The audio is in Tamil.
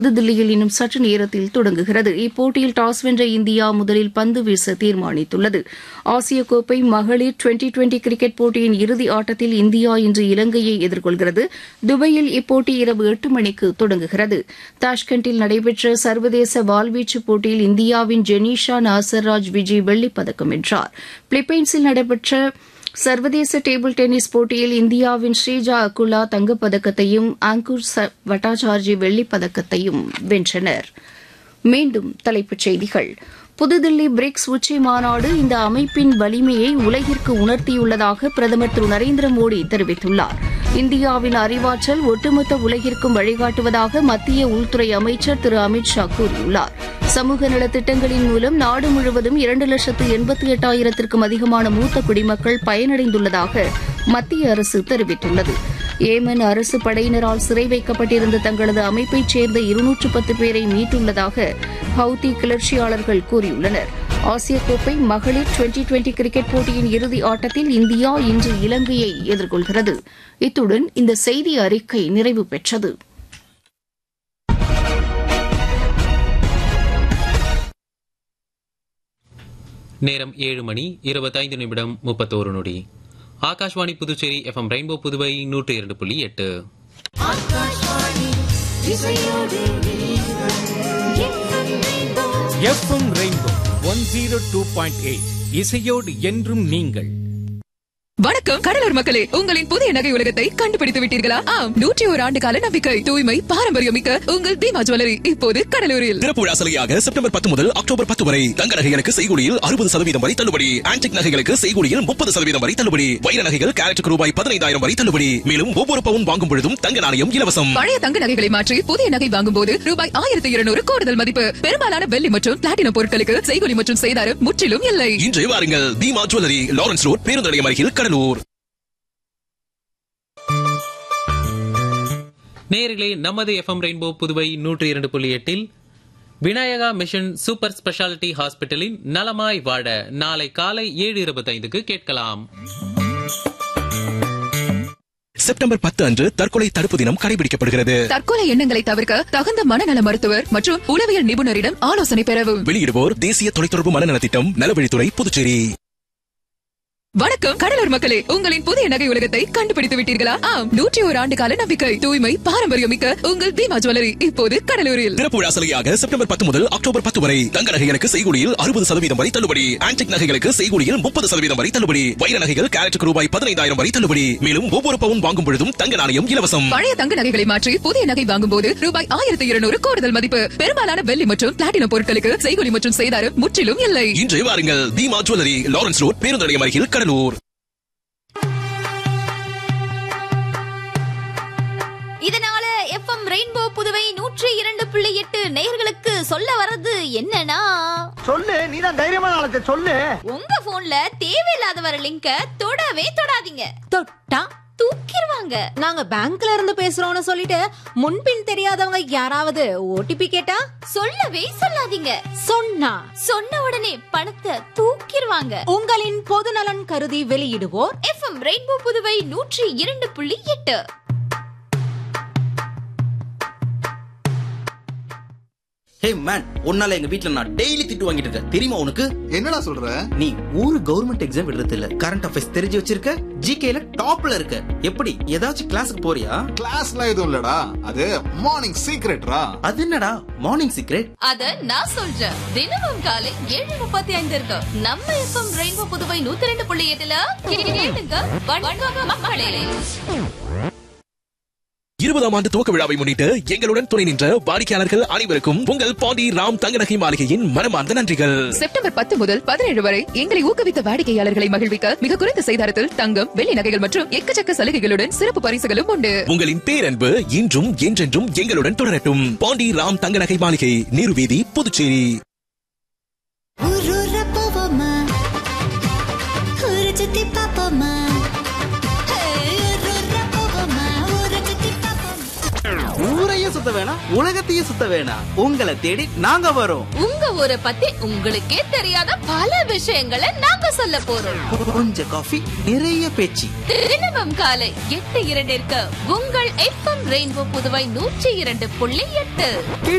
புதுதில்லியில் இன்னும் சற்று நேரத்தில் தொடங்குகிறது இப்போட்டியில் டாஸ் வென்ற இந்தியா முதலில் பந்து வீச தீர்மானித்துள்ளது ஆசிய கோப்பை மகளிர் டுவெண்டி டுவெண்டி கிரிக்கெட் போட்டியின் இறுதி ஆட்டத்தில் இந்தியா இன்று இலங்கையை எதிர்கொள்கிறது துபாயில் இப்போட்டி இரவு எட்டு மணிக்கு தொடங்குகிறது தாஷ்கண்டில் நடைபெற்ற சர்வதேச வாள்வீச்சு போட்டியில் இந்தியாவின் ஜெனீஷா நாசர்ராஜ் விஜய் வெள்ளிப் பதக்கம் வென்றார் பிலிப்பைன்ஸில் நடைபெற்ற சர்வதேச டேபிள் டென்னிஸ் போட்டியில் இந்தியாவின் ஸ்ரீஜா அகுலா தங்கப்பதக்கத்தையும் அங்குர் வட்டாச்சார்ஜி வெள்ளிப் பதக்கத்தையும் வென்றனர் மீண்டும் தலைப்புச் செய்திகள் புதுதில்லி பிரிக்ஸ் உச்சி மாநாடு இந்த அமைப்பின் வலிமையை உலகிற்கு உணர்த்தியுள்ளதாக பிரதமர் திரு நரேந்திர மோடி தெரிவித்துள்ளார் இந்தியாவின் அறிவாற்றல் ஒட்டுமொத்த உலகிற்கும் வழிகாட்டுவதாக மத்திய உள்துறை அமைச்சர் திரு அமித் ஷா கூறியுள்ளார் சமூக நலத்திட்டங்களின் மூலம் நாடு முழுவதும் இரண்டு லட்சத்து எண்பத்தி எட்டாயிரத்திற்கும் அதிகமான மூத்த குடிமக்கள் பயனடைந்துள்ளதாக மத்திய அரசு தெரிவித்துள்ளது ஏமன் அரசு படையினரால் சிறை வைக்கப்பட்டிருந்த தங்களது அமைப்பைச் சேர்ந்த இருநூற்று பத்து பேரை மீட்டுள்ளதாக ஹவுதி கிளர்ச்சியாளர்கள் கூறியுள்ளனர் ஆசிய கோப்பை மகளிர் டுவெண்டி டுவெண்டி கிரிக்கெட் போட்டியின் இறுதி ஆட்டத்தில் இந்தியா இன்று இலங்கையை எதிர்கொள்கிறது இத்துடன் இந்த செய்தி அறிக்கை நிறைவு பெற்றது நேரம் ஏழு மணி இருபத்தைந்து நிமிடம் முப்பத்தோரு நொடி ஆகாஷ்வாணி புதுச்சேரி எஃப்எம் ரெயின்போ புதுவை நூற்றி இரண்டு புள்ளி எட்டு FM rainbow one zero two point eight இசையோடு என்றும் நீங்கள் வணக்கம் கடலூர் மக்களே உங்களின் புதிய நகை உலகத்தை கண்டுபிடித்து விட்டீர்களா ஆம் நூற்றி ஒரு ஆண்டு கால நம்பிக்கை தூய்மை பாரம்பரியம் மிக்க உங்கள் தீமா ஜுவல்லரி இப்போது கடலூரில் திறப்பு விழா சலுகையாக செப்டம்பர் பத்து முதல் அக்டோபர் பத்து வரை தங்க நகைகளுக்கு செய்கூலியில் அறுபது சதவீதம் வரை தள்ளுபடி ஆன்டிக் நகைகளுக்கு செய்கூலியில் முப்பது சதவீதம் வரை தள்ளுபடி வைர நகைகள் கேரட்டுக்கு ரூபாய் பதினைந்தாயிரம் வரை தள்ளுபடி மேலும் ஒவ்வொரு பவுன் வாங்கும் பொழுதும் தங்க நாணயம் இலவசம் பழைய தங்க நகைகளை மாற்றி புதிய நகை வாங்கும் போது ரூபாய் ஆயிரத்தி இருநூறு கூடுதல் மதிப்பு பெரும்பாலான வெள்ளி மற்றும் பிளாட்டினம் பொருட்களுக்கு செய்கூலி மற்றும் செய்தாரம் முற்றிலும் இல்லை இன்று வாருங்கள் தீமா ஜுவல்லரி லாரன்ஸ் ரோட் பேருந்து நிலையம் அருகில் கடலூர் நேரிலே நமது எஃப்எம் ரெயின்போ புதுவை நூற்றி இரண்டு புள்ளி எட்டில் விநாயகா மிஷன் சூப்பர் ஸ்பெஷாலிட்டி ஹாஸ்பிட்டலின் நலமாய் வாழ நாளை காலை ஏழு இருபத்தைந்துக்கு கேட்கலாம் செப்டம்பர் பத்து அன்று தற்கொலை தடுப்பு தினம் கடைபிடிக்கப்படுகிறது தற்கொலை எண்ணங்களை தவிர்க்க தகுந்த மனநல மருத்துவர் மற்றும் உளவியல் நிபுணரிடம் ஆலோசனை பெறவும் வெளியிடுவோர் தேசிய தொலைத்தொடர்பு மனநல திட்டம் நலவழித்துறை புதுச்சேரி வணக்கம் கடலூர் மக்களே உங்களின் புதிய நகை உலகத்தை கண்டுபிடித்து விட்டீர்களா ஆம் நூற்றி ஒரு ஆண்டு கால நம்பிக்கை தூய்மை பாரம்பரியம் மிக்க உங்கள் தீமா ஜுவல்லரி இப்போது கடலூரில் திறப்பு விழா சலுகையாக செப்டம்பர் பத்து முதல் அக்டோபர் பத்து வரை தங்க நகைகளுக்கு செய்கூலியில் அறுபது சதவீதம் வரை தள்ளுபடி ஆன்டிக் நகைகளுக்கு செய்கூலியில் முப்பது சதவீதம் வரை தள்ளுபடி வைர நகைகள் கேரட்டுக்கு ரூபாய் பதினைந்தாயிரம் வரை தள்ளுபடி மேலும் ஒவ்வொரு பவுன் வாங்கும் பொழுதும் தங்க நாணயம் இலவசம் பழைய தங்க நகைகளை மாற்றி புதிய நகை வாங்கும் போது ரூபாய் ஆயிரத்தி இருநூறு கூடுதல் மதிப்பு பெரும்பாலான வெள்ளி மற்றும் பிளாட்டினம் பொருட்களுக்கு செய்கூலி மற்றும் செய்தாரம் முற்றிலும் இல்லை இன்று வாருங்கள் தீமா ஜுவல்லரி லாரன்ஸ் ரோட் பேருந்து நிலையம் அருகில் கடலூர் இதனால எஃப்எம் ரெயின்போ புதுவை நூற்றி இரண்டு புள்ளி எட்டு நேயர்களுக்கு சொல்ல வர்றது என்னன்னா சொல்லு நீதான் தைரியமான ஆளத்தை சொல்லு உங்க போன்ல தேவையில்லாத வர லிங்க தொடவே தொடாதீங்க தொட்டா தூக்கிடுவாங்க நாங்க பேங்க்ல இருந்து பேசுறோம்னு சொல்லிட்டு முன்பின் தெரியாதவங்க யாராவது ஓடிபி கேட்டா சொல்லவே சொல்லாதீங்க சொன்னா சொன்ன உடனே பணத்தை தூக்கிடுவாங்க உங்களின் பொதுநலன் கருதி வெளியிடுவோர் எஃப்எம் ரெயின்போ புதுவை நூற்றி இரண்டு புள்ளி எட்டு ஹே மேன் உன்னால எங்க வீட்ல நான் டெய்லி திட்டு வாங்கிட்டு இருக்கேன் தெரியுமா உனக்கு என்னடா சொல்ற நீ ஒரு கவர்மெண்ட் எக்ஸாம் எழுதுறது இல்ல கரண்ட் அஃபேர்ஸ் தெரிஞ்சு வச்சிருக்க ஜிகேல டாப்ல இருக்க எப்படி ஏதாச்சும் கிளாஸுக்கு போறியா கிளாஸ்லாம் எதுவும் இல்லடா அது மார்னிங் சீக்ரெட்ரா அது என்னடா மார்னிங் சீக்ரெட் அத நான் சொல்றேன் தினமும் காலை ஏழு முப்பத்தி ஐந்து இருக்கு நம்ம எஃப்எம் ரெயின்போ புதுவை நூத்தி ரெண்டு புள்ளி எட்டுல கேளுங்க வணக்கம் மக்களே இருபதாம் ஆண்டு துவக்க விழாவை முன்னிட்டு எங்களுடன் துணை நின்ற வாடிக்கையாளர்கள் அனைவருக்கும் உங்கள் பாண்டி ராம் தங்க நகை மாளிகையின் மனமார்ந்த நன்றிகள் செப்டம்பர் பத்து முதல் பதினேழு வரை எங்களை ஊக்குவித்த வாடிக்கையாளர்களை மகிழ்விக்க மிக குறைந்த செய்தாரத்தில் தங்கம் வெள்ளி நகைகள் மற்றும் எக்கச்சக்க சலுகைகளுடன் சிறப்பு பரிசுகளும் உண்டு உங்களின் பேரன்பு இன்றும் என்றென்றும் எங்களுடன் தொடரட்டும் பாண்டி ராம் தங்க நகை மாளிகை நீருவீதி புதுச்சேரி ஊரையே சுத்த வேணாம் உலக உலகத்தையே சுத்த வேணாம் உங்களை தேடி நாங்க வரோம் உங்க ஊரை பத்தி உங்களுக்கே தெரியாத பல விஷயங்களை நாங்க சொல்ல போறோம் கொஞ்சம் காஃபி நிறைய பேச்சு தினமும் காலை எட்டு இரண்டிற்கு உங்கள் எஃப்எம் ரெயின்போ புதுவை நூற்றி இரண்டு புள்ளி எட்டு